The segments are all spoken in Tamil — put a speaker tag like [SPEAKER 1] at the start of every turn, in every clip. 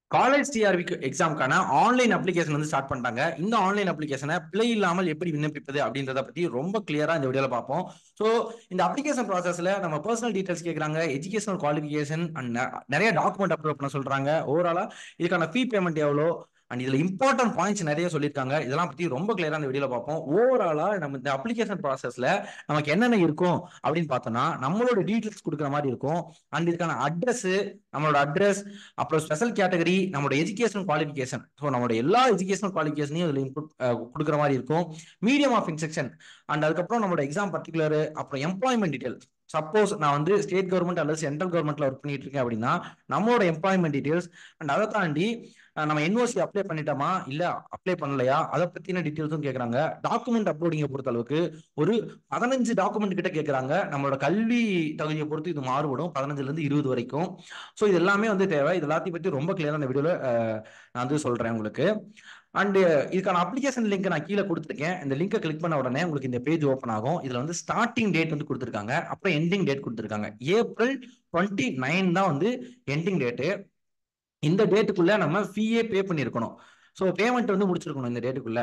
[SPEAKER 1] காலேஜ் டிஆர்பி எக்ஸாம்க்கான ஆன்லைன் அப்ளிகேஷன் வந்து ஸ்டார்ட் பண்ணிட்டாங்க இந்த ஆன்லைன் அப்ளிகேஷனை பிழை இல்லாமல் எப்படி விண்ணப்பிப்பது அப்படின்றத பத்தி ரொம்ப கிளியரா இந்த வீடியோல பார்ப்போம் ஸோ இந்த அப்ளிகேஷன் ப்ராசஸ்ல நம்ம பர்சனல் டீடைல்ஸ் கேட்குறாங்க எஜுகேஷனல் குவாலிஃபிகேஷன் அண்ட் நிறைய டாக்குமெண்ட் அப்லோட் பண்ண சொல்றாங்க ஓவராலா இதுக்கான ஃபீ பேமெண்ட் எவ்வளோ அண்ட் இதுல இம்பார்ட்டன்ட் பாயிண்ட்ஸ் நிறைய சொல்லியிருக்காங்க இதெல்லாம் பத்தி ரொம்ப கிளியரா இந்த வீடியோல பார்ப்போம் ஓவராலா நம்ம இந்த அப்ளிகேஷன் ப்ராசஸ்ல நமக்கு என்னென்ன இருக்கும் அப்படின்னு பார்த்தோம்னா நம்மளோட டீடைல்ஸ் கொடுக்குற மாதிரி இருக்கும் அண்ட் இதுக்கான அட்ரஸ் நம்மளோட அட்ரஸ் அப்புறம் ஸ்பெஷல் கேட்டகரி நம்மளோட எஜுகேஷன் குவாலிஃபிகேஷன் ஸோ நம்மளோட எல்லா எஜுகேஷனல் குவாலிஃபிகேஷனையும் இதில் இன்புட் கொடுக்குற மாதிரி இருக்கும் மீடியம் ஆஃப் இன்ஸ்ட்ரக்ஷன் அண்ட் அதுக்கப்புறம் நம்மளோட எக்ஸாம் பர்டிகுலர் அப்புறம் எம்ப்ளாய்மெண்ட் டீடைல்ஸ் சப்போஸ் நான் வந்து ஸ்டேட் கவர்மெண்ட் அல்லது சென்ட்ரல் கவர்மெண்ட்ல ஒர்க் பண்ணிட்டு இருக்கேன் அப்படின்னா நம்மளோட எம்ப்ளாய்மெண்ட் டீடைல்ஸ் அண்ட் அதை தாண்டி நம்ம என்ஓசி அப்ளை பண்ணிட்டோமா இல்ல அப்ளை பண்ணலையா அதை பத்தின டீட்டெயில்ஸும் கேட்கறாங்க டாக்குமெண்ட் அப்லோடிங்கை பொறுத்த அளவுக்கு ஒரு பதினஞ்சு டாக்குமெண்ட் கிட்ட கேட்கறாங்க நம்மளோட கல்வி தகுதியை பொறுத்து இது மாறுபடும் பதினஞ்சுல இருந்து இருபது வரைக்கும் ஸோ இது எல்லாமே வந்து தேவை இது எல்லாத்தையும் பத்தி ரொம்ப கிளியரா இந்த வீடியோல நான் வந்து சொல்றேன் உங்களுக்கு அண்ட் இதுக்கான அப்ளிகேஷன் லிங்க் நான் கீழே கொடுத்துருக்கேன் இந்த லிங்கை கிளிக் பண்ண உடனே உங்களுக்கு இந்த பேஜ் ஓப்பன் ஆகும் இதுல வந்து ஸ்டார்டிங் டேட் வந்து கொடுத்துருக்காங்க அப்புறம் எண்டிங் டேட் கொடுத்துருக்காங்க ஏப்ரல் டுவெண்ட்டி நைன் தான் வந்து எண்டிங் டேட்டு இந்த டேட்டுக்குள்ள நம்ம ஃபீயே பே பண்ணியிருக்கணும் ஸோ பேமெண்ட் வந்து முடிச்சிருக்கணும் இந்த டேட்டுக்குள்ள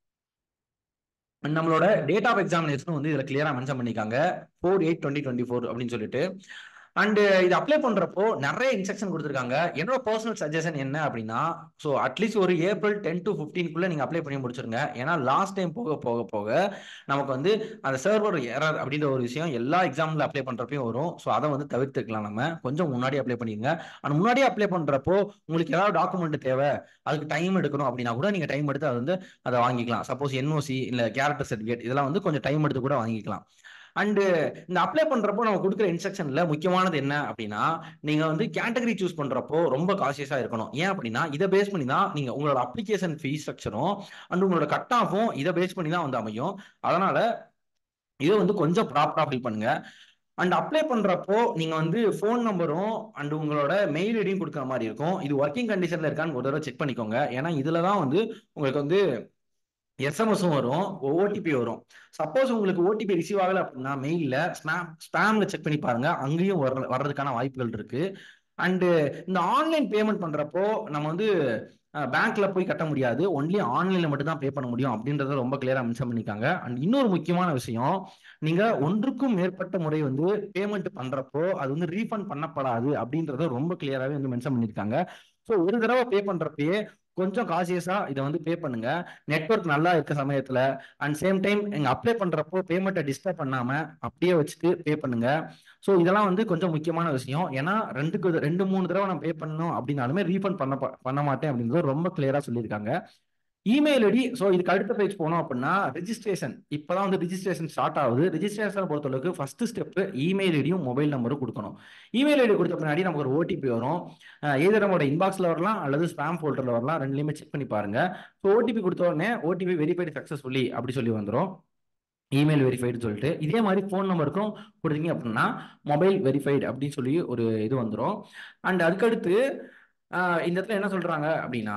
[SPEAKER 1] நம்மளோட டேட் ஆஃப் எக்ஸாமினேஷன் வந்து இதுல கிளியரா மென்ஷன் பண்ணிருக்காங்க four eight twenty twenty four அப்படின்னு சொல்லிட்டு அண்ட் இது அப்ளை பண்றப்போ நிறைய இன்ஸ்ட்ரக்ஷன் கொடுத்துருக்காங்க என்னோட பர்சனல் சஜஷன் என்ன அப்படின்னா ஸோ அட்லீஸ்ட் ஒரு ஏப்ரல் டென் டு ஃபிஃப்டீன்குள்ள நீங்க அப்ளை பண்ணி முடிச்சிருங்க ஏன்னா லாஸ்ட் டைம் போக போக போக நமக்கு வந்து அந்த சர்வர் எரர் அப்படின்ற ஒரு விஷயம் எல்லா எக்ஸாம்ல அப்ளை பண்றப்பையும் வரும் ஸோ அதை வந்து தவிர்த்துக்கலாம் நம்ம கொஞ்சம் முன்னாடி அப்ளை பண்ணிருங்க அண்ட் முன்னாடியே அப்ளை பண்றப்போ உங்களுக்கு ஏதாவது டாக்குமெண்ட் தேவை அதுக்கு டைம் எடுக்கணும் அப்படின்னா கூட நீங்க டைம் எடுத்து அதை வந்து அதை வாங்கிக்கலாம் சப்போஸ் என்ஓசி இல்ல கேரக்டர் சர்டிஃபிகேட் இதெல்லாம் வந்து கொஞ்சம் டைம் எடுத்து கூட வாங்கிக்கலாம் அண்டு இந்த அப்ளை பண்றப்போ நம்ம கொடுக்குற இன்ஸ்ட்ரக்ஷன்ல முக்கியமானது என்ன அப்படின்னா நீங்க வந்து கேட்டகரி சூஸ் பண்றப்போ ரொம்ப காசியஸா இருக்கணும் ஏன் அப்படின்னா இதை பேஸ் பண்ணி தான் நீங்க உங்களோட அப்ளிகேஷன் ஃபீ ஸ்ட்ரக்சரும் அண்ட் உங்களோட கட் ஆஃபும் இதை பேஸ் பண்ணி தான் வந்து அமையும் அதனால இதை வந்து கொஞ்சம் ப்ராப்பரா ஃபில் பண்ணுங்க அண்ட் அப்ளை பண்றப்போ நீங்க வந்து ஃபோன் நம்பரும் அண்ட் உங்களோட மெயில் ஐடியும் கொடுக்குற மாதிரி இருக்கும் இது ஒர்க்கிங் கண்டிஷன்ல இருக்கான்னு ஒரு தடவை செக் பண்ணிக்கோங்க ஏன்னா இதுல தான் வந்து உங்களுக்கு வந்து எஸ்எம்எஸும் வரும் ஓடிபி வரும் சப்போஸ் உங்களுக்கு ஓடிபி ரிசீவ் ஆகல அப்படின்னா மெயில்ல ஸ்பேம் ஸ்பேம்ல செக் பண்ணி பாருங்க அங்கேயும் வர்ற வர்றதுக்கான வாய்ப்புகள் இருக்கு அண்டு இந்த ஆன்லைன் பேமெண்ட் பண்றப்போ நம்ம வந்து பேங்க்ல போய் கட்ட முடியாது ஒன்லி ஆன்லைன்ல மட்டும் தான் பே பண்ண முடியும் அப்படின்றத ரொம்ப கிளியரா மென்ஷன் பண்ணிருக்காங்க அண்ட் இன்னொரு முக்கியமான விஷயம் நீங்க ஒன்றுக்கும் மேற்பட்ட முறை வந்து பேமெண்ட் பண்றப்போ அது வந்து ரீஃபண்ட் பண்ணப்படாது அப்படின்றத ரொம்ப கிளியராகவே வந்து மென்ஷன் பண்ணியிருக்காங்க ஸோ ஒரு தடவை பே பண்றப்பயே கொஞ்சம் காசியஸா இதை வந்து பே பண்ணுங்க நெட்ஒர்க் நல்லா இருக்க சமயத்துல அண்ட் சேம் டைம் எங்க அப்ளை பண்றப்போ பேமெண்ட்டை டிஸ்டர்ப் பண்ணாம அப்படியே வச்சுட்டு பே பண்ணுங்க ஸோ இதெல்லாம் வந்து கொஞ்சம் முக்கியமான விஷயம் ஏன்னா ரெண்டுக்கு ரெண்டு மூணு தடவை நான் பே பண்ணணும் அப்படின்னாலுமே ரீஃபண்ட் பண்ண பண்ண மாட்டேன் அப்படின்றது ரொம்ப கிளியரா சொல்லியிருக்காங்க இமெயில் ஐடி ஸோ இதுக்கு அடுத்த பேஜ் போனோம் அப்படின்னா ரிஜிஸ்ட்ரேஷன் இப்போதான் வந்து ரிஜிஸ்ட்ரேஷன் ஸ்டார்ட் ஆகுது ரிஜிஸ்ட்ரேஷன் பொறுத்தளவுக்கு ஃபர்ஸ்ட் ஸ்டெப் இமெயில் ஐடியும் மொபைல் நம்பரும் கொடுக்கணும் இமெயில் ஐடி கொடுத்த பின்னாடி நமக்கு ஒரு ஓடிபி வரும் எது நம்மளோட இன்பாக்ஸில் வரலாம் அல்லது ஸ்பேம் ஃபோல்டரில் வரலாம் ரெண்டுலையுமே செக் பண்ணி பாருங்க ஸோ ஓடிபி கொடுத்த உடனே ஓடிபி வெரிஃபைடு சக்ஸஸ்ஃபுல்லி அப்படி சொல்லி வந்துடும் இமெயில் வெரிஃபைடு சொல்லிட்டு இதே மாதிரி ஃபோன் நம்பருக்கும் கொடுத்தீங்க அப்படின்னா மொபைல் வெரிஃபைடு அப்படின்னு சொல்லி ஒரு இது வந்துடும் அண்ட் அதுக்கடுத்து இந்த இடத்துல என்ன சொல்றாங்க அப்படின்னா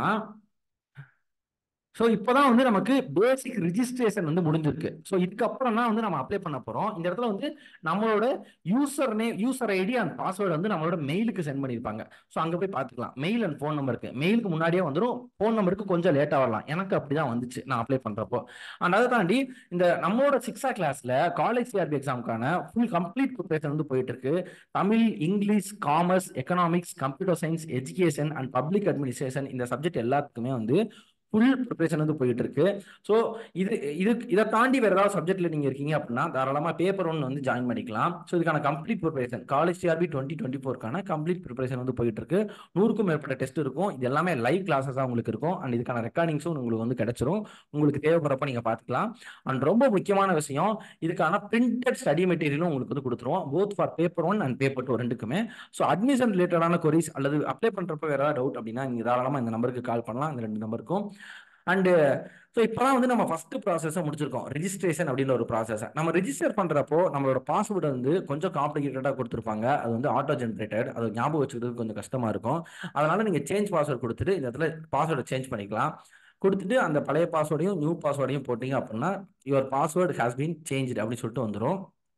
[SPEAKER 1] ஸோ இப்போதான் வந்து நமக்கு பேசிக் ரிஜிஸ்ட்ரேஷன் வந்து முடிஞ்சிருக்கு ஸோ இதுக்கப்புறம் தான் வந்து நம்ம அப்ளை பண்ண போகிறோம் இந்த இடத்துல வந்து நம்மளோட user name user ID and password வந்து நம்மளோட மெயிலுக்கு சென்ட் பண்ணியிருப்பாங்க ஸோ அங்கே போய் பார்த்துக்கலாம் மெயில் அண்ட் ஃபோன் நம்பருக்கு மெயிலுக்கு முன்னாடியே வந்துடும் ஃபோன் நம்பருக்கு கொஞ்சம் லேட்டாக வரலாம் எனக்கு அப்படி தான் வந்துச்சு நான் அப்ளை பண்ணுறப்போ அண்ட் அதை தாண்டி இந்த நம்மளோட சிக்ஸா கிளாஸில் காலேஜ் சிஆர்பி எக்ஸாமுக்கான ஃபுல் கம்ப்ளீட் ப்ரிப்பரேஷன் வந்து போயிட்டு இருக்கு Tamil English commerce economics computer science education and public administration இந்த சப்ஜெக்ட் எல்லாத்துக்குமே வந்து ஃபுல் ப்ரிப்பரேஷன் வந்து போயிட்டு இருக்கு ஸோ இது இது இதை தாண்டி வேற ஏதாவது சப்ஜெக்ட்ல நீங்க இருக்கீங்க அப்படின்னா தாராளமாக பேப்பர் ஒன் வந்து ஜாயின் பண்ணிக்கலாம் ஸோ இதுக்கான complete preparation college CRB twenty twenty ஃபோர்க்கான கம்ப்ளீட் ப்ரிப்பரேஷன் வந்து போயிட்டு இருக்கு நூறுக்கும் மேற்பட்ட டெஸ்ட் இருக்கும் இது எல்லாமே லைவ் கிளாஸஸாக உங்களுக்கு இருக்கும் அண்ட் இதுக்கான ரெக்கார்டிங்ஸும் உங்களுக்கு வந்து கிடைச்சிரும் உங்களுக்கு தேவைப்படுறப்ப நீங்க பார்த்துக்கலாம் அண்ட் ரொம்ப முக்கியமான விஷயம் இதுக்கான பிரிண்டட் ஸ்டடி மெட்டீரியலும் உங்களுக்கு வந்து கொடுத்துருவோம் both for paper one and paper two ரெண்டுக்குமே ஸோ அட்மிஷன் ரிலேட்டடான கொரிஸ் அல்லது அப்ளை பண்றப்ப வேற ஏதாவது டவுட் அப்படின்னா நீங்க தாராளமாக இந்த நம்பருக்கு கால் பண்ணலாம் இந்த ரெண்டு நம்பருக்கும் அண்டு ஸோ இப்போதான் வந்து நம்ம ஃபர்ஸ்ட் ப்ராசஸை முடிச்சிருக்கோம் ரிஜிஸ்ட்ரேஷன் அப்படின்னு ஒரு ப்ராசஸ் நம்ம ரிஜிஸ்டர் பண்ணுறப்போ நம்மளோட பாஸ்வேர்டு வந்து கொஞ்சம் காம்ப்ளிகேட்டடாக கொடுத்துருப்பாங்க அது வந்து ஆட்டோ ஜென்ரேட்டட் அது ஞாபகம் வச்சுக்கிறது கொஞ்சம் கஷ்டமா இருக்கும் அதனால நீங்கள் சேஞ்ச் பாஸ்வேர்டு கொடுத்துட்டு இந்த இடத்துல பாஸ்வேர்டை சேஞ்ச் பண்ணிக்கலாம் கொடுத்துட்டு அந்த பழைய பாஸ்வேர்டையும் நியூ பாஸ்வேர்டையும் போட்டீங்க அப்படின்னா your password has been change அப்படின்னு சொல்லிட்டு வந்துடும்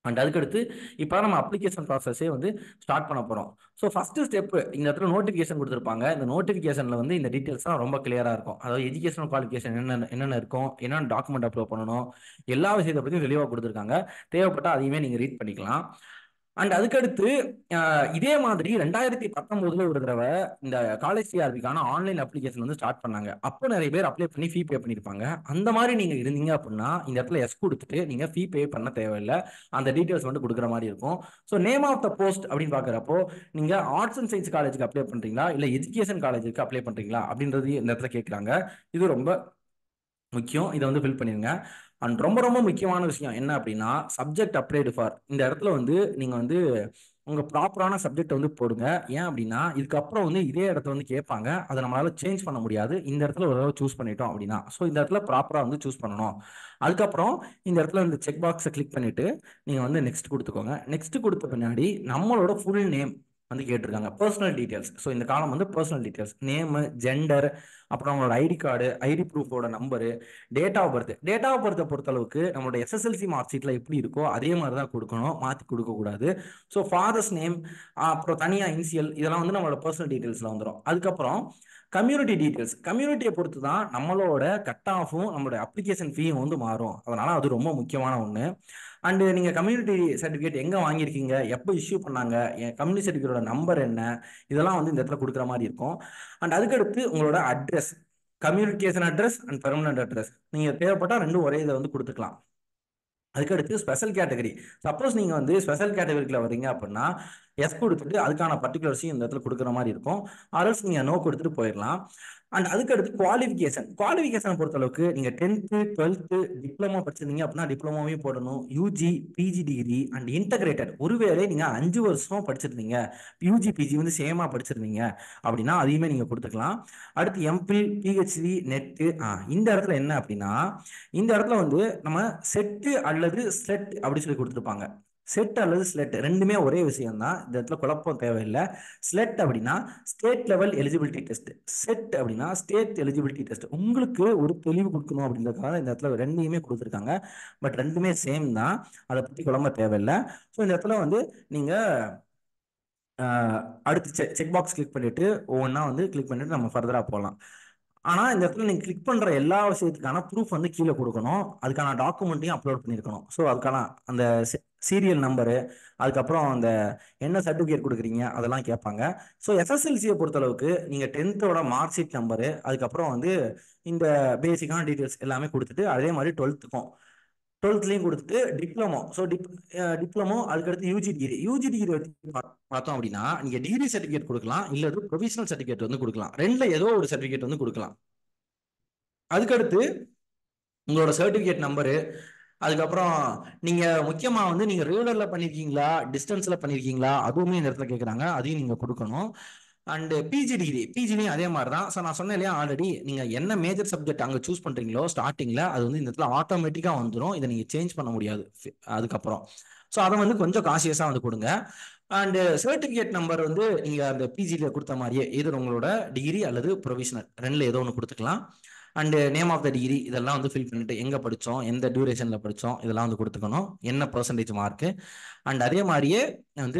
[SPEAKER 1] அண்ட் அதுக்கடுத்து இப்போ நம்ம அப்ளிகேஷன் ப்ராசஸே வந்து ஸ்டார்ட் பண்ண போகிறோம் ஸோ ஃபஸ்ட்டு ஸ்டெப் இந்த இடத்துல நோட்டிஃபிகேஷன் கொடுத்துருப்பாங்க இந்த நோட்டிஃபிகேஷனில் வந்து இந்த டீட்டெயில்ஸ்லாம் ரொம்ப கிளியராக இருக்கும் அதாவது எஜுகேஷனல் குவாலிஃபிகேஷன் என்னென்ன என்னென்ன இருக்கும் என்னென்ன டாக்குமெண்ட் அப்லோட் பண்ணணும் எல்லா விஷயத்தை பற்றியும் தெளிவாக கொடுத்துருக்காங்க தேவைப்பட்டால் அதையுமே நீங்கள் ரீட் பண்ணிக்கலாம் அண்ட் அதுக்கடுத்து அஹ், இதே மாதிரி ரெண்டாயிரத்தி பத்தொன்பதுல ஒரு தடவை இந்த காலேஜ் சிஆர்பிக்கான ஆன்லைன் அப்ளிகேஷன் வந்து ஸ்டார்ட் பண்ணாங்க அப்போ நிறைய பேர் அப்ளை பண்ணி ஃபீ பே பண்ணியிருப்பாங்க அந்த மாதிரி நீங்க இருந்தீங்க அப்படின்னா இந்த இடத்துல எஸ் கொடுத்துட்டு நீங்க ஃபீ பே பண்ண தேவையில்லை அந்த டீட்டெயில்ஸ் வந்து கொடுக்குற மாதிரி இருக்கும் so name of the post அப்படின்னு பார்க்குறப்போ நீங்க ஆர்ட்ஸ் அண்ட் சயின்ஸ் காலேஜுக்கு அப்ளை பண்றீங்களா இல்லை எஜுகேஷன் காலேஜுக்கு அப்ளை பண்றீங்களா அப்படின்றது இந்த இடத்துல கேட்குறாங்க இது ரொம்ப முக்கியம் இதை வந்து ஃபில் பண்ணிருங்க அண்ட் ரொம்ப ரொம்ப முக்கியமான விஷயம் என்ன அப்படின்னா சப்ஜெக்ட் அப்ளைடு ஃபார் இந்த இடத்துல வந்து நீங்கள் வந்து உங்கள் ப்ராப்பரான சப்ஜெக்ட் வந்து போடுங்க ஏன் அப்படின்னா இதுக்கப்புறம் வந்து இதே இடத்த வந்து கேட்பாங்க அதை நம்மளால சேஞ்ச் பண்ண முடியாது இந்த இடத்துல ஒரு தடவை சூஸ் பண்ணிட்டோம் அப்படின்னா ஸோ இந்த இடத்துல ப்ராப்பராக வந்து சூஸ் பண்ணணும் அதுக்கப்புறம் இந்த இடத்துல இந்த செக் பாக்ஸை கிளிக் பண்ணிட்டு நீங்கள் வந்து நெக்ஸ்ட் கொடுத்துக்கோங்க நெக்ஸ்ட் கொடுத்த பின்னாடி நம்மளோட ஃபுல் நேம் வந்து கேட்டிருக்காங்க பர்சனல் டீட்டெயில்ஸ் ஸோ இந்த காலம் வந்து பர்சனல் டீட்டெயில்ஸ் நேமு ஜெண்டர் அப்புறம் அவங்களோட ஐடி கார்டு ஐடி ப்ரூஃபோட number date of birth date of பர்த்தை பொறுத்தளவுக்கு நம்மளோட எஸ்எஸ்எல்சி மார்க் ஷீட்டில் எப்படி இருக்கோ அதே மாதிரி தான் கொடுக்கணும் மாற்றி கொடுக்கக்கூடாது ஸோ ஃபாதர்ஸ் நேம் அப்புறம் தனியாக இனிஷியல் இதெல்லாம் வந்து நம்மளோட பர்சனல் டீட்டெயில்ஸில் வந்துடும் அதுக்கப்புறம் கம்யூனிட்டி டீட்டெயில்ஸ் கம்யூனிட்டியை பொறுத்து தான் நம்மளோட கட் ஆஃபும் நம்மளோட அப்ளிகேஷன் ஃபீயும் வந்து மாறும் அதனால அது ரொம்ப முக்கியமான ஒன்று அண்டு நீங்கள் கம்யூனிட்டி சர்டிஃபிகேட் எங்கே வாங்கியிருக்கீங்க எப்போ இஷ்யூ பண்ணாங்க கம்யூனிட்டி சர்டிஃபிகேட்டோட நம்பர் என்ன இதெல்லாம் வந்து இந்த இடத்துல கொடுக்குற மாதிரி இருக்கும் அண்ட் அதுக்கடுத்து உங்களோட address communication address and permanent address நீங்கள் தேவைப்பட்டால் ரெண்டும் ஒரே இதை வந்து கொடுத்துக்கலாம் அதுக்கடுத்து ஸ்பெஷல் கேட்டகரி சப்போஸ் நீங்கள் வந்து ஸ்பெஷல் கேட்டகரிக்குள்ள வரீங்க அப்படின்னா எஸ் கொடுத்துட்டு அதுக்கான பர்டிகுலர்ஸையும் இந்த இடத்துல கொடுக்குற மாதிரி இருக்கும் ஆர்எல்ஸ் நீங்கள் நோ கொடுத்துட்டு போயிடலாம் அண்ட் அதுக்கடுத்து குவாலிஃபிகேஷன் குவாலிஃபிகேஷனை பொறுத்தளவுக்கு நீங்கள் டென்த்து டுவெல்த்து டிப்ளமோ படிச்சிருந்தீங்க அப்படின்னா டிப்ளமோவையும் போடணும் UG PG degree and integrated ஒருவேளை நீங்கள் அஞ்சு வருஷம் படிச்சிருந்தீங்க யூஜி பிஜி வந்து சேமாக படிச்சிருந்தீங்க அப்படின்னா அதையுமே நீங்கள் கொடுத்துக்கலாம் அடுத்து எம்பில் பிஹெச்டி நெட்டு ஆ இந்த இடத்துல என்ன அப்படின்னா இந்த இடத்துல வந்து நம்ம செட்டு அல்லது ஸ்லெட் அப்படி சொல்லி கொடுத்துருப்பாங்க செட் அல்லது ஸ்லெட் ரெண்டுமே ஒரே விஷயம் தான் இந்த இடத்துல குழப்பம் தேவையில்லை ஸ்லெட் அப்படின்னா state level eligibility test SET அப்படின்னா ஸ்டேட் எலிஜிபிலிட்டி டெஸ்ட் உங்களுக்கு ஒரு தெளிவு கொடுக்கணும் அப்படின்றதுக்காக இந்த இடத்துல ரெண்டையுமே கொடுத்துருக்காங்க பட் ரெண்டுமே சேம் தான் அதை பற்றி குழம்ப தேவையில்லை ஸோ இந்த இடத்துல வந்து நீங்கள் ஆஹ் அடுத்து செக் செக் பாக்ஸ் கிளிக் பண்ணிட்டு ஒவ்வொன்றா வந்து கிளிக் பண்ணிட்டு நம்ம ஃபர்தராக போகலாம் ஆனால் இந்த இடத்துல நீங்கள் கிளிக் பண்ணுற எல்லா விஷயத்துக்கான ப்ரூஃப் வந்து கீழே கொடுக்கணும் அதுக்கான டாக்குமெண்ட்டையும் அப்லோட் பண்ணியிருக்கணும் ஸோ அதுக்கான அந்த சீரியல் நம்பரு அதுக்கப்புறம் அந்த என்ன சர்டிஃபிகேட் கொடுக்குறீங்க அதெல்லாம் கேட்பாங்க ஸோ எஸ்எஸ்எல்சியை பொறுத்தளவுக்கு நீங்கள் டென்த்தோட மார்க் ஷீட் நம்பரு அதுக்கப்புறம் வந்து இந்த பேசிக்கான டீட்டெயில்ஸ் எல்லாமே கொடுத்துட்டு அதே மாதிரி டுவெல்த்துக்கும் டுவெல்த்லையும் கொடுத்துட்டு டிப்ளமோ ஸோ டிப் டிப்ளமோ அதுக்கடுத்து யூஜி டிகிரி யூஜி டிகிரி வச்சு பா- பார்த்தோம் அப்படின்னா நீங்கள் டிகிரி சர்டிஃபிகேட் கொடுக்கலாம் இல்லை ப்ரொவிஷனல் சர்டிஃபிகேட் வந்து கொடுக்கலாம் ரெண்டில் ஏதோ ஒரு சர்டிஃபிகேட் வந்து கொடுக்கலாம் அதுக்கடுத்து உங்களோட சர்டிஃபிகேட் நம்பரு அதுக்கப்புறம் நீங்க முக்கியமா வந்து நீங்க ரெகுலர்ல பண்ணிருக்கீங்களா டிஸ்டன்ஸ்ல பண்ணிருக்கீங்களா அதுவுமே இந்த இடத்துல கேக்குறாங்க அதையும் நீங்க கொடுக்கணும் அண்ட் பிஜி டிகிரி பிஜிலையும் அதே மாதிரி தான் ஸோ நான் சொன்னேன் இல்லையா ஆல்ரெடி நீங்க என்ன மேஜர் சப்ஜெக்ட் அங்கே சூஸ் பண்றீங்களோ ஸ்டார்டிங்ல அது வந்து இந்த இடத்துல ஆட்டோமேட்டிக்கா வந்துடும் இதை நீங்க சேஞ்ச் பண்ண முடியாது ஃபி- அதுக்கப்புறம் ஸோ அதை வந்து கொஞ்சம் காசியஸா வந்து கொடுங்க அண்ட் சர்டிஃபிகேட் நம்பர் வந்து நீங்க அந்த பிஜியில் கொடுத்த மாதிரியே எது உங்களோட டிகிரி அல்லது ப்ரொவிஷனல் ரெண்டுல ஏதோ ஒன்று கொடுத்துக்கலாம் and name of the degree இதெல்லாம் வந்து ஃபில் பண்ணிட்டு எங்கே படித்தோம் எந்த டியூரேஷனில் படித்தோம் இதெல்லாம் வந்து கொடுத்துக்கணும் என்ன பர்சன்டேஜ் மார்க்கு அண்ட் அதே மாதிரியே வந்து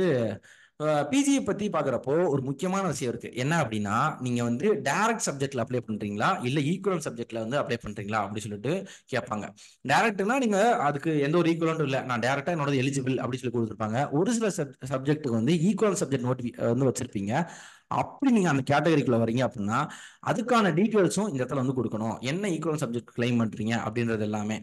[SPEAKER 1] பிஜியை பற்றி பார்க்குறப்போ ஒரு முக்கியமான விஷயம் இருக்குது என்ன அப்படின்னா நீங்கள் வந்து டைரக்ட் சப்ஜெக்டில் அப்ளை பண்ணுறீங்களா இல்லை ஈக்குவல் சப்ஜெக்டில் வந்து அப்ளை பண்ணுறீங்களா அப்படி சொல்லிட்டு கேட்பாங்க டேரக்ட்னா நீங்கள் அதுக்கு எந்த ஒரு ஈக்குவலும் இல்லை நான் டேரெக்டாக என்னோட எலிஜிபிள் அப்படி சொல்லி கொடுத்துருப்பாங்க ஒரு சில சப்ஜெக்ட்டுக்கு வந்து ஈக்குவல் சப்ஜெக்ட் நோட்டி வந்து வச்சிருப்பீங்க அப்படி நீங்க அந்த கேட்டகரிக்குள்ள வரீங்க அப்படின்னா அதுக்கான டீட்டெயில்ஸும் இந்த இடத்துல வந்து கொடுக்கணும் என்ன ஈக்குவல் சப்ஜெக்ட் கிளைம் பண்றீங்க அப்படின்றது எல்லாமே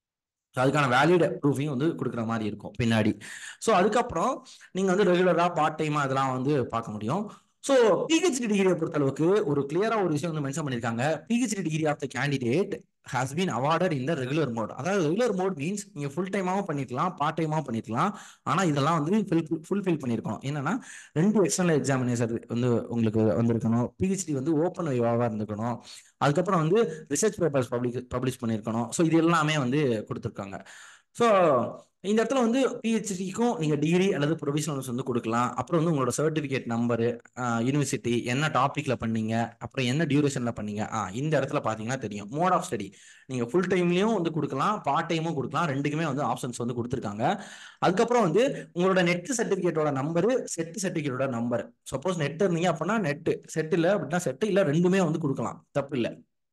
[SPEAKER 1] So அதுக்கான வேலிட் ப்ரூஃபையும் வந்து கொடுக்குற மாதிரி இருக்கும் பின்னாடி ஸோ அதுக்கப்புறம் நீங்கள் வந்து ரெகுலராக பார்ட் டைமாக அதெல்லாம் வந்து பார்க்க முடியும் ஸோ பிஹெச்டி டிகிரியை பொறுத்தளவுக்கு ஒரு கிளியராக ஒரு விஷயம் வந்து மென்ஷன் பண்ணியிருக்காங்க PhD degree of the candidate has been awarded இந்த ரெகுலர் மோட் அதாவது ரெகுலர் மோட் மீன்ஸ் நீங்கள் ஃபுல் டைமாகவும் பண்ணிக்கலாம் பார்ட் டைமாகவும் பண்ணிக்கலாம் ஆனால் இதெல்லாம் வந்து ஃபில் ஃபுல்ஃபில் பண்ணியிருக்கணும் என்னன்னா ரெண்டு எக்ஸ்டர்னல் எக்ஸாமினேஷன் வந்து உங்களுக்கு வந்திருக்கணும் பிஹெச்டி வந்து ஓப்பன் வைவாவாக இருந்திருக்கணும் அதுக்கப்புறம் வந்து ரிசர்ச் பேப்பர்ஸ் பப்ளிக் பப்ளிஷ் பண்ணியிருக்கணும் ஸோ இது எல்லாமே வந்து கொடுத்துருக்காங்க ஸோ இந்த இடத்துல வந்து பிஹெச்டிக்கும் நீங்க டிகிரி அல்லது ப்ரொவிஷனல்ஸ் வந்து கொடுக்கலாம் அப்புறம் வந்து உங்களோட சர்டிஃபிகேட் நம்பரு யூனிவர்சிட்டி என்ன டாபிக்ல பண்ணீங்க அப்புறம் என்ன டியூரேஷன்ல பண்ணீங்க ஆ இந்த இடத்துல பாத்தீங்கன்னா தெரியும் மோட் ஆஃப் ஸ்டடி நீங்க ஃபுல் டைம்லயும் வந்து கொடுக்கலாம் பார்ட் டைமும் கொடுக்கலாம் ரெண்டுக்குமே வந்து ஆப்ஷன்ஸ் வந்து கொடுத்துருக்காங்க அதுக்கப்புறம் வந்து உங்களோட நெட் சர்டிஃபிகேட்டோட நம்பரு செட் சர்டிஃபிகேட்டோட நம்பர் சப்போஸ் நெட் இருந்தீங்க அப்படின்னா நெட் செட் இல்லை அப்படின்னா செட் இல்லை ரெண்டுமே வந்து கொடுக்கலாம் தப்பு இல்லை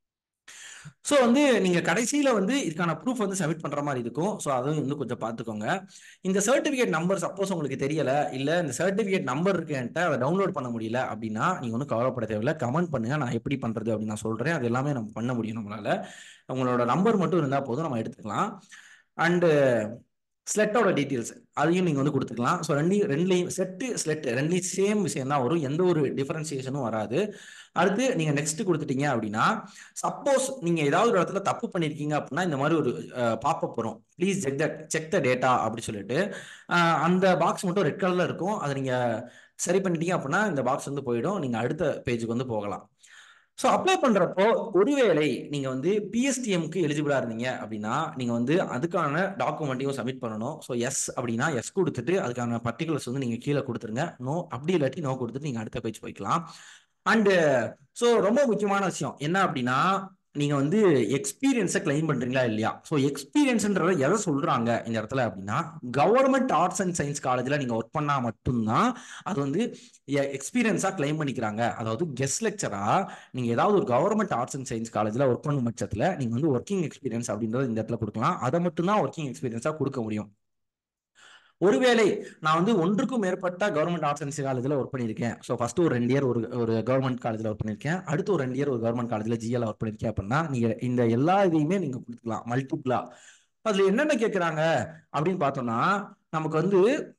[SPEAKER 1] ஸோ வந்து நீங்க கடைசியில வந்து இதுக்கான ப்ரூஃப் வந்து சப்மிட் பண்ற மாதிரி இருக்கும் ஸோ அதுவும் வந்து கொஞ்சம் பார்த்துக்கோங்க இந்த சர்டிஃபிகேட் நம்பர் சப்போஸ் உங்களுக்கு தெரியல இல்ல இந்த சர்டிஃபிகேட் நம்பர் இருக்கு என்கிட்ட அதை டவுன்லோட் பண்ண முடியல அப்படின்னா நீங்க ஒன்றும் கவலைப்பட தேவையில்ல கமெண்ட் பண்ணுங்க நான் எப்படி பண்றது அப்படின்னு நான் சொல்றேன் அது எல்லாமே நம்ம பண்ண முடியும் நம்மளால உங்களோட நம்பர் மட்டும் இருந்தா போதும் நம்ம எடுத்துக்கலாம் அண்டு ஸ்லெட்டோட டீட்டெயில்ஸ் அதையும் நீங்கள் வந்து கொடுத்துக்கலாம் ஸோ ரெண்டு ரெண்டுலையும் செட்டு ஸ்லெட் ரெண்டுலையும் சேம் விஷயம் தான் வரும் எந்த ஒரு டிஃபரன்சியேஷனும் வராது அடுத்து நீங்கள் நெக்ஸ்ட் கொடுத்துட்டீங்க அப்படின்னா சப்போஸ் நீங்கள் ஏதாவது ஒரு இடத்துல தப்பு பண்ணியிருக்கீங்க அப்படின்னா இந்த மாதிரி ஒரு பாப்பப் வரும் please check the check the data அப்படி சொல்லிட்டு அஹ், அந்த பாக்ஸ் மட்டும் ரெட் கலரில் இருக்கும் அதை நீங்கள் சரி பண்ணிட்டீங்க அப்படின்னா இந்த பாக்ஸ் வந்து போயிடும் நீங்கள் அடுத்த பேஜுக்கு வந்து போகலாம் ஸோ அப்ளை பண்றப்போ ஒருவேளை நீங்க வந்து பிஎஸ்டிஎம்க்கு எலிஜிபிளா இருந்தீங்க அப்படின்னா நீங்க வந்து அதுக்கான டாக்குமெண்ட்டையும் சப்மிட் பண்ணணும் ஸோ எஸ் அப்படின்னா எஸ் கொடுத்துட்டு அதுக்கான பர்டிகுலர்ஸ் வந்து நீங்க கீழே கொடுத்துருங்க நோ அப்படி இல்லாட்டி நோ கொடுத்துட்டு நீங்க அடுத்த பேஜ் போய்க்கலாம் அண்டு ஸோ ரொம்ப முக்கியமான விஷயம் என்ன அப்படின்னா நீங்க வந்து எக்ஸ்பீரியன்ஸை கிளைம் பண்றீங்களா இல்லையா ஸோ எக்ஸ்பீரியன்ஸ்ன்றத எதை சொல்றாங்க இந்த இடத்துல அப்படின்னா கவர்மெண்ட் ஆர்ட்ஸ் அண்ட் சயின்ஸ் காலேஜ்ல நீங்க ஒர்க் பண்ணா மட்டும்தான் அது வந்து எக்ஸ்பீரியன்ஸா கிளைம் பண்ணிக்கிறாங்க அதாவது கெஸ்ட் லெக்சரா நீங்க ஏதாவது ஒரு கவர்மெண்ட் ஆர்ட்ஸ் அண்ட் சயின்ஸ் காலேஜ்ல ஒர்க் பண்ணும் பட்சத்துல நீங்க வந்து ஒர்க்கிங் எக்ஸ்பீரியன்ஸ் அப்படின்றத இந்த இடத்துல கொடுக்கலாம் அதை மட்டும்தான் ஒர்க்கிங் எக்ஸ்பீரியன்ஸா கொடுக்க முடியும் ஒருவேளை நான் வந்து ஒன்றுக்கும் மேற்பட்ட கவர்மெண்ட் ஆர்ட்ஸ் அண்ட் காலேஜில் ஒர்க் பண்ணியிருக்கேன் ஸோ ஃபர்ஸ்ட் ஒரு ரெண்டு இயர் ஒரு ஒரு கவர்மெண்ட் காலேஜில் ஒர்க் பண்ணியிருக்கேன் அடுத்து ஒரு ரெண்டு இயர் ஒரு கவர்மெண்ட் காலேஜில் ஜிஎல் ஒர்க் பண்ணியிருக்கேன் அப்படின்னா நீங்கள் இந்த எல்லா இதையுமே நீங்கள் கொடுத்துக்கலாம் மல்டிப்ளா அதில் என்னென்ன கேட்குறாங்க அப்படின்னு பார்த்தோம்னா நமக்கு வந்து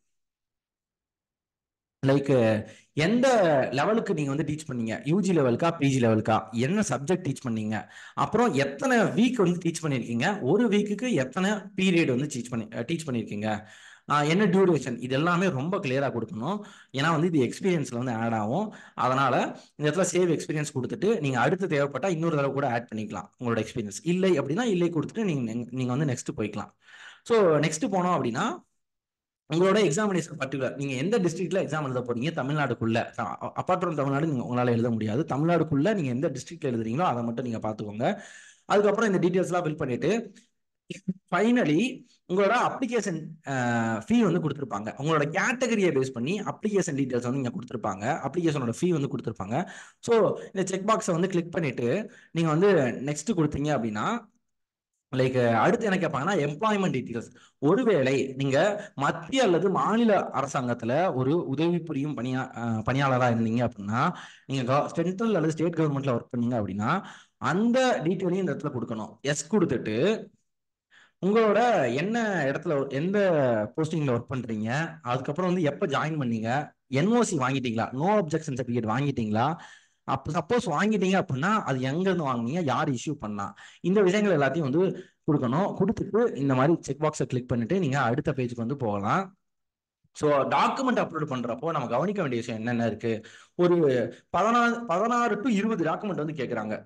[SPEAKER 1] லைக் எந்த லெவலுக்கு நீங்க வந்து டீச் பண்ணீங்க யூஜி லெவலுக்கா பிஜி லெவலுக்கா என்ன சப்ஜெக்ட் டீச் பண்ணீங்க அப்புறம் எத்தனை வீக் வந்து டீச் பண்ணியிருக்கீங்க ஒரு வீக்குக்கு எத்தனை பீரியட் வந்து டீச் பண்ணி டீச் பண்ணியிருக்கீங்க ஆஹ் என்ன டியூரேஷன் இது எல்லாமே ரொம்ப கிளியரா கொடுக்கணும் ஏன்னா வந்து இது எக்ஸ்பீரியன்ஸ்ல வந்து ஆட் ஆகும் அதனால இந்த இடத்துல சேவ் எக்ஸ்பீரியன்ஸ் கொடுத்துட்டு நீங்க அடுத்து தேவைப்பட்டா இன்னொரு தடவை கூட ஆட் பண்ணிக்கலாம் உங்களோட எக்ஸ்பீரியன்ஸ் இல்லை அப்படின்னா இல்லை கொடுத்துட்டு நீங்க நீங்க வந்து நெக்ஸ்ட் போய்க்கலாம் ஸோ நெக்ஸ்ட் போனோம் அப்படின்னா உங்களோட எக்ஸாமினேஷன் பர்டிகுலர் நீங்க எந்த டிஸ்ட்ரிக்ட்ல எக்ஸாம் எழுத போறீங்க தமிழ்நாடுக்குள்ள அப்பார்ட் ஃப்ரம் தமிழ்நாடு நீங்க உங்களால எழுத முடியாது தமிழ்நாடுக்குள்ள நீங்க எந்த டிஸ்ட்ரிக்ட்ல எழுதுறீங்களோ அதை மட்டும் நீங்க பாத்துக்கோங்க அதுக்கப்புறம் இந்த டீடைல்ஸ் எல்லாம் ஃபில் பண்ணிட்டு ஃபைனலி உங்களோட அப்ளிகேஷன் ஃபீ வந்து கொடுத்துருப்பாங்க உங்களோட கேட்டகரியை பேஸ் பண்ணி அப்ளிகேஷன் டீடைல்ஸ் வந்து நீங்க கொடுத்துருப்பாங்க அப்ளிகேஷனோட ஃபீ வந்து கொடுத்துருப்பாங்க ஸோ இந்த செக் பாக்ஸை வந்து கிளிக் பண்ணிட்டு நீங்க வந்து நெக்ஸ்ட் கொடுத்தீங்க அப்படின்னா லைக் அடுத்து என்ன கேட்பாங்கன்னா எம்ப்ளாய்மெண்ட் டீட்டெயில்ஸ் ஒருவேளை நீங்க மத்திய அல்லது மாநில அரசாங்கத்துல ஒரு உதவி புரியும் பணியா அஹ் பணியாளரா இருந்தீங்க அப்படின்னா நீங்க சென்ட்ரல் அல்லது ஸ்டேட் கவர்மெண்ட்ல ஒர்க் பண்ணீங்க அப்படின்னா அந்த டீட்டெயிலையும் இந்த இடத்துல கொடுக்கணும் எஸ் கொடுத்துட்டு உங்களோட என்ன இடத்துல எந்த போஸ்டிங்ல ஒர்க் பண்றீங்க அதுக்கப்புறம் வந்து எப்ப ஜாயின் பண்ணீங்க என்ஓசி வாங்கிட்டீங்களா நோ அப்ஜெக்ஷன் சர்டிஃபிகேட் வாங்கிட்டீங்களா அப்போ சப்போஸ் வாங்கிட்டீங்க அப்படின்னா அது எங்க இருந்து வாங்குனீங்க யார் இஷ்யூ பண்ணா இந்த விஷயங்கள் எல்லாத்தையும் வந்து கொடுக்கணும் கொடுத்துட்டு இந்த மாதிரி செக் பாக்ஸை கிளிக் பண்ணிட்டு நீங்க அடுத்த பேஜுக்கு வந்து போகலாம் ஸோ டாக்குமெண்ட் அப்லோட் பண்றப்போ நம்ம கவனிக்க வேண்டிய விஷயம் என்னென்ன இருக்கு ஒரு பதினாறு பதினாறு டு இருபது டாக்குமெண்ட் வந்து கேட்குறாங்க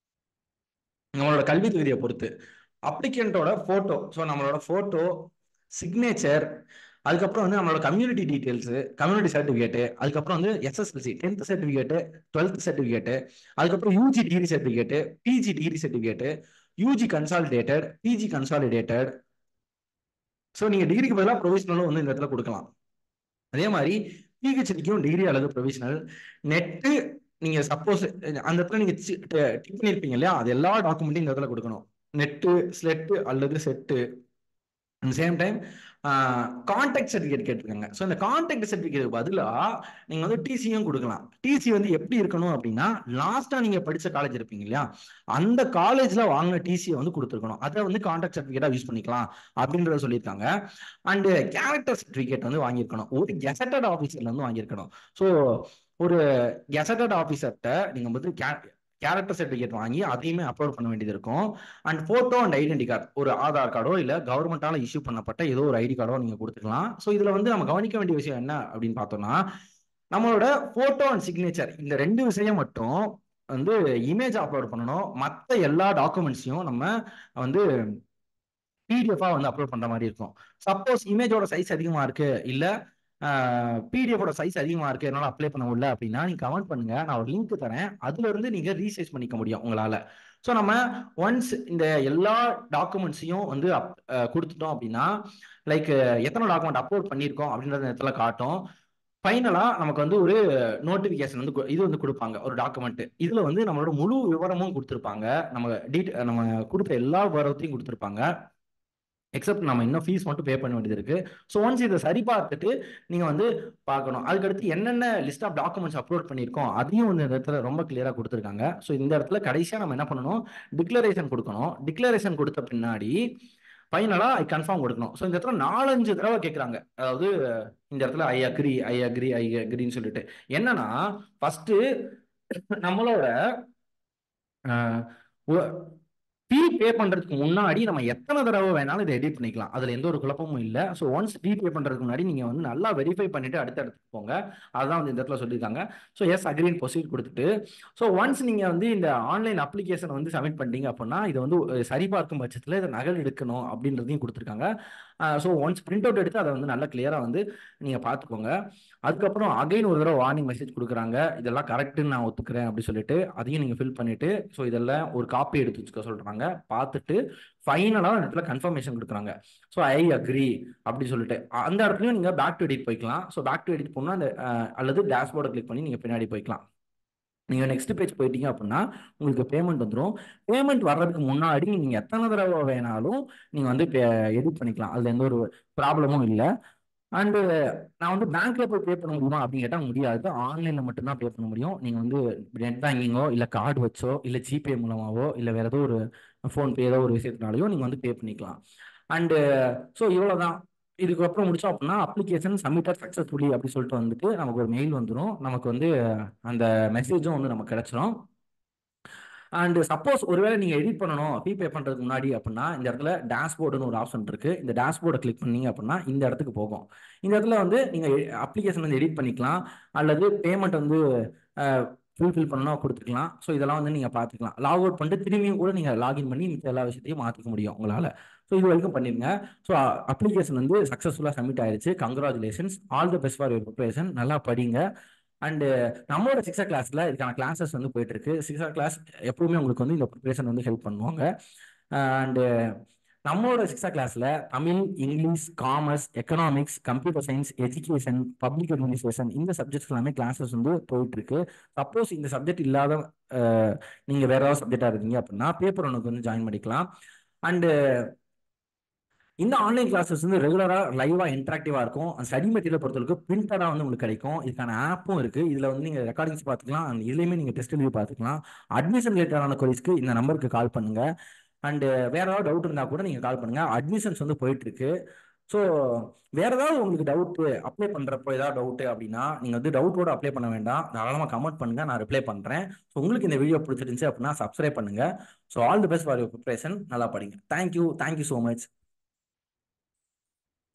[SPEAKER 1] நம்மளோட கல்வி தகுதியை பொறுத்து அப்ளிகண்டோட ஃபோட்டோ ஸோ நம்மளோட ஃபோட்டோ சிக்னேச்சர் அதுக்கப்புறம் வந்து நம்மளோட கம்யூனிட்டி டீடைல்ஸ் கம்யூனிட்டி சர்டிஃபிகேட்டு அதுக்கப்புறம் வந்து SSLC tenth certificate twelfth certificate அதுக்கப்புறம் UG degree certificate PG degree certificate UG consolidated PG consolidated so நீங்கள் டிகிரிக்கு பதிலாக ப்ரொவிஷனலும் வந்து இந்த இடத்துல கொடுக்கலாம் அதே மாதிரி பிஹெச்டிக்கும் டிகிரி அல்லது ப்ரொவிஷனல் நெட்டு நீங்கள் சப்போஸ் அந்த இடத்துல நீங்கள் டிக் பண்ணியிருப்பீங்க இல்லையா அது எல்லா டாக்குமெண்ட்டையும் இந்த இடத்துல கொடுக்கணும் நெட்டு ஸ்லெட்டு அல்லது SET at same time contact certificate கேட்டிருக்காங்க ஸோ இந்த கான்டாக்ட் சர்டிஃபிகேட் பதிலாக நீங்கள் வந்து டிசியும் கொடுக்கலாம் டிசி வந்து எப்படி இருக்கணும் அப்படின்னா லாஸ்ட்டாக நீங்கள் படித்த காலேஜ் இருப்பீங்க இல்லையா அந்த காலேஜில் வாங்கின டிசியை வந்து கொடுத்துருக்கணும் அதை வந்து கான்டாக்ட் சர்டிஃபிகேட்டாக யூஸ் பண்ணிக்கலாம் அப்படின்றத சொல்லியிருக்காங்க அண்டு கேரக்டர் சர்டிஃபிகேட் வந்து வாங்கியிருக்கணும் ஒரு கெசட்டட் ஆஃபீஸர்ல இருந்து வாங்கியிருக்கணும் ஸோ ஒரு கெசட்டட் ஆஃபீஸர்கிட்ட நீங்கள் வந்து கே கேரக்டர் சர்டிஃபிகேட் வாங்கி அதையுமே அப்லோட் பண்ண வேண்டியது இருக்கும் and photo and identity card ஒரு ஆதார் கார்டோ இல்லை கவர்மெண்டால இஷ்யூ பண்ணப்பட்ட ஏதோ ஒரு ஐடி கார்டோ நீங்கள் கொடுத்துக்கலாம் ஸோ இதில் வந்து நம்ம கவனிக்க வேண்டிய விஷயம் என்ன அப்படின்னு பார்த்தோம்னா நம்மளோட ஃபோட்டோ அண்ட் சிக்னேச்சர் இந்த ரெண்டு விஷயம் மட்டும் வந்து இமேஜ் அப்லோட் பண்ணணும் மற்ற எல்லா டாக்குமெண்ட்ஸையும் நம்ம வந்து பிடிஎஃபா வந்து அப்லோட் பண்ற மாதிரி இருக்கும் சப்போஸ் இமேஜோட சைஸ் அதிகமா இருக்கு இல்ல பிடிஎஃபோட சைஸ் அதிகமா இருக்கு என்னால அப்ளை பண்ண முடியல அப்படின்னா நீங்க கமெண்ட் பண்ணுங்க நான் ஒரு லிங்க் தரேன் அதுல இருந்து நீங்க ரீசைஸ் பண்ணிக்க முடியும் உங்களால ஸோ நம்ம ஒன்ஸ் இந்த எல்லா டாக்குமெண்ட்ஸையும் வந்து அப் கொடுத்துட்டோம் அப்படின்னா லைக் எத்தனை டாக்குமெண்ட் அப்லோட் பண்ணியிருக்கோம் அப்படின்றத இடத்துல காட்டும் ஃபைனலாக நமக்கு வந்து ஒரு நோட்டிஃபிகேஷன் வந்து கு- இது வந்து கொடுப்பாங்க ஒரு டாக்குமெண்ட் இதில் வந்து நம்மளோட முழு விவரமும் கொடுத்துருப்பாங்க நம்ம டீட் நம்ம கொடுத்த எல்லா விவரத்தையும் கொடுத்துருப்பாங்க எக்ஸப்ட் நம்ம இன்னும் ஃபீஸ் மட்டும் பே பண்ண வேண்டியது இருக்கு ஸோ ஒன்ஸ் இதை சரி பார்த்துட்டு நீங்க வந்து பார்க்கணும் அதுக்கடுத்து என்னென்ன லிஸ்ட் ஆஃப் டாக்குமெண்ட்ஸ் அப்லோட் பண்ணியிருக்கோம் அதையும் வந்து இந்த இடத்துல ரொம்ப கிளியரா கொடுத்துருக்காங்க ஸோ இந்த இடத்துல கடைசியா நம்ம என்ன பண்ணணும் டிக்ளரேஷன் கொடுக்கணும் டிக்ளரேஷன் கொடுத்த பின்னாடி ஃபைனலா ஐ கன்ஃபார்ம் கொடுக்கணும் ஸோ இந்த இடத்துல நாலஞ்சு தடவை கேட்குறாங்க அதாவது இந்த இடத்துல I agree I agree I அக்ரின்னு சொல்லிட்டு என்னன்னா ஃபர்ஸ்ட் நம்மளோட ஃபீ பே பண்றதுக்கு முன்னாடி நம்ம எத்தனை தடவை வேணாலும் இதை எடிட் பண்ணிக்கலாம் அதுல எந்த ஒரு குழப்பமும் இல்லை ஸோ ஒன்ஸ் ஃபீ பே பண்றதுக்கு முன்னாடி நீங்க வந்து நல்லா வெரிஃபை பண்ணிட்டு அடுத்த இடத்துக்கு போங்க அதுதான் வந்து இந்த இடத்துல சொல்லியிருக்காங்க ஸோ எஸ் அக்ரின் ப்ரொசீட் கொடுத்துட்டு ஸோ ஒன்ஸ் நீங்க வந்து இந்த ஆன்லைன் அப்ளிகேஷன் வந்து சப்மிட் பண்ணிட்டீங்க அப்படின்னா இதை வந்து அஹ், சரிபார்க்கும் பட்சத்தில் இதை நகல் எடுக்கணும் அப்படின்றதையும் கொடுத்துருக்காங்க ஸோ ஒன்ஸ் பிரிண்ட் அவுட் எடுத்து அதை வந்து நல்லா கிளியராக வந்து நீங்கள் பார்த்துக்கோங்க அதுக்கப்புறம் அகைன் ஒரு தடவை வார்னிங் மெசேஜ் கொடுக்குறாங்க இதெல்லாம் கரெக்டுன்னு நான் ஒத்துக்கிறேன் அப்படி சொல்லிட்டு அதையும் நீங்கள் ஃபில் பண்ணிட்டு ஸோ இதெல்லாம் ஒரு காப்பி எடுத்து வச்சுக்க சொல்கிறாங்க பார்த்துட்டு ஃபைனலாக அந்த இடத்துல கன்ஃபர்மேஷன் கொடுக்குறாங்க ஸோ ஐ அக்ரி அப்படி சொல்லிட்டு அந்த இடத்துலையும் நீங்கள் பேக் டு எடிட் போய்க்கலாம் ஸோ பேக் டு எடிட் போனால் அந்த அஹ், அல்லது டேஷ்போர்டை கிளிக் பண்ணி நீங்கள் பின்னாடி போய்க்கலாம் நீங்கள் நெக்ஸ்ட் பேஜ் போயிட்டீங்க அப்படின்னா உங்களுக்கு பேமெண்ட் வந்துடும் பேமெண்ட் வர்றதுக்கு முன்னாடி நீங்கள் எத்தனை தடவை வேணாலும் நீங்கள் வந்து எடிட் பண்ணிக்கலாம் அதில் எந்த ஒரு ப்ராப்ளமும் இல்லை அண்டு நான் வந்து பேங்க்ல போய் பே பண்ண முடியுமா அப்படின்னு கேட்டால் முடியாது ஆன்லைனில் மட்டும்தான் பே பண்ண முடியும் நீங்கள் வந்து நெட் பேங்கிங்கோ இல்லை கார்டு வச்சோ இல்லை ஜிபே மூலமாவோ இல்லை வேற ஏதோ ஒரு ஃபோன்பே ஏதோ ஒரு விஷயத்தினாலையோ நீங்கள் வந்து பே பண்ணிக்கலாம் அண்டு ஸோ இவ்வளோதான் இதுக்கப்புறம் முடிச்சோம் அப்படின்னா அப்ளிகேஷன் சப்மிட்டட் சக்ஸஸ்ஃபுல்லி அப்படி சொல்லிட்டு வந்துட்டு நமக்கு ஒரு மெயில் வந்துடும் நமக்கு வந்து அந்த மெசேஜும் வந்து நமக்கு கிடைச்சிரும் அண்ட் சப்போஸ் ஒருவேளை நீங்க எடிட் பண்ணணும் ஃபீ பே பண்றதுக்கு முன்னாடி அப்படின்னா இந்த இடத்துல டேஷ்போர்டுன்னு ஒரு ஆப்ஷன் இருக்கு இந்த டேஷ்போர்டை கிளிக் பண்ணீங்க அப்படின்னா இந்த இடத்துக்கு போகும் இந்த இடத்துல வந்து நீங்க அப்ளிகேஷன் வந்து எடிட் பண்ணிக்கலாம் அல்லது பேமெண்ட் வந்து ஃபுல்ஃபில் பண்ணணும் கொடுத்துக்கலாம் ஸோ இதெல்லாம் வந்து நீங்கள் பார்த்துக்கலாம் லாக் அவுட் பண்ணிட்டு திரும்பியும் கூட நீங்கள் லாகின் பண்ணி மித்த எல்லா விஷயத்தையும் மாற்றிக்க முடியும் உங்களால் ஸோ இது வரைக்கும் பண்ணிருங்க ஸோ அப்ளிகேஷன் வந்து சக்ஸஸ்ஃபுல்லாக சப்மிட் ஆயிருச்சு congratulations all the best for your preparation நல்லா படிங்க அண்டு நம்மளோட சிக்ஸா கிளாஸ்ல இதுக்கான கிளாஸஸ் வந்து போயிட்டு இருக்கு சிக்ஸா கிளாஸ் எப்பவுமே உங்களுக்கு வந்து இந்த ப்ரிப்பரேஷன் வந்து ஹெல்ப் பண்ணுவாங்க அண்டு நம்மளோட சிக்ஸா கிளாஸ்ல Tamil English commerce economics computer science education public administration இந்த சப்ஜெக்ட்ஸ் எல்லாமே கிளாஸஸ் வந்து போயிட்டு இருக்கு சப்போஸ் இந்த சப்ஜெக்ட் இல்லாத அஹ், நீங்க வேற ஏதாவது சப்ஜெக்டா இருக்கீங்க அப்படின்னா பேப்பர் ஒன்றுக்கு வந்து ஜாயின் பண்ணிக்கலாம் அண்டு இந்த ஆன்லைன் கிளாஸஸ் வந்து ரெகுலரா லைவா இன்ட்ராக்டிவா இருக்கும் ஸ்டடி மெட்டீரியல் பொறுத்தவரைக்கும் பிரிண்டடா வந்து உங்களுக்கு கிடைக்கும் இதுக்கான ஆப்பும் இருக்கு இதுல வந்து நீங்க ரெக்கார்டிங்ஸ் பார்த்துக்கலாம் and இதுலயுமே நீங்க டெஸ்ட் ரிவ்யூ பார்த்துக்கலாம் அட்மிஷன் ரிலேட்டடான கொரிஸ்க்கு இந்த நம்பருக்கு கால் பண்ணுங்க அண்ட் வேற ஏதாவது டவுட் இருந்தா கூட நீங்க கால் பண்ணுங்க அட்மிஷன்ஸ் வந்து போயிட்டு இருக்கு ஸோ வேற ஏதாவது உங்களுக்கு டவுட் அப்ளை பண்றப்போ ஏதாவது டவுட் அப்படின்னா நீங்க வந்து டவுட்டோட அப்ளை பண்ண வேண்டாம் தாராளமா கமெண்ட் பண்ணுங்க நான் ரிப்ளை பண்றேன் ஸோ உங்களுக்கு இந்த வீடியோ பிடிச்சிருந்துச்சு அப்படின்னா சப்ஸ்கிரைப் பண்ணுங்க so all the best for your preparation நல்லா படிங்க தேங்க்யூ தேங்க்யூ ஸோ மச்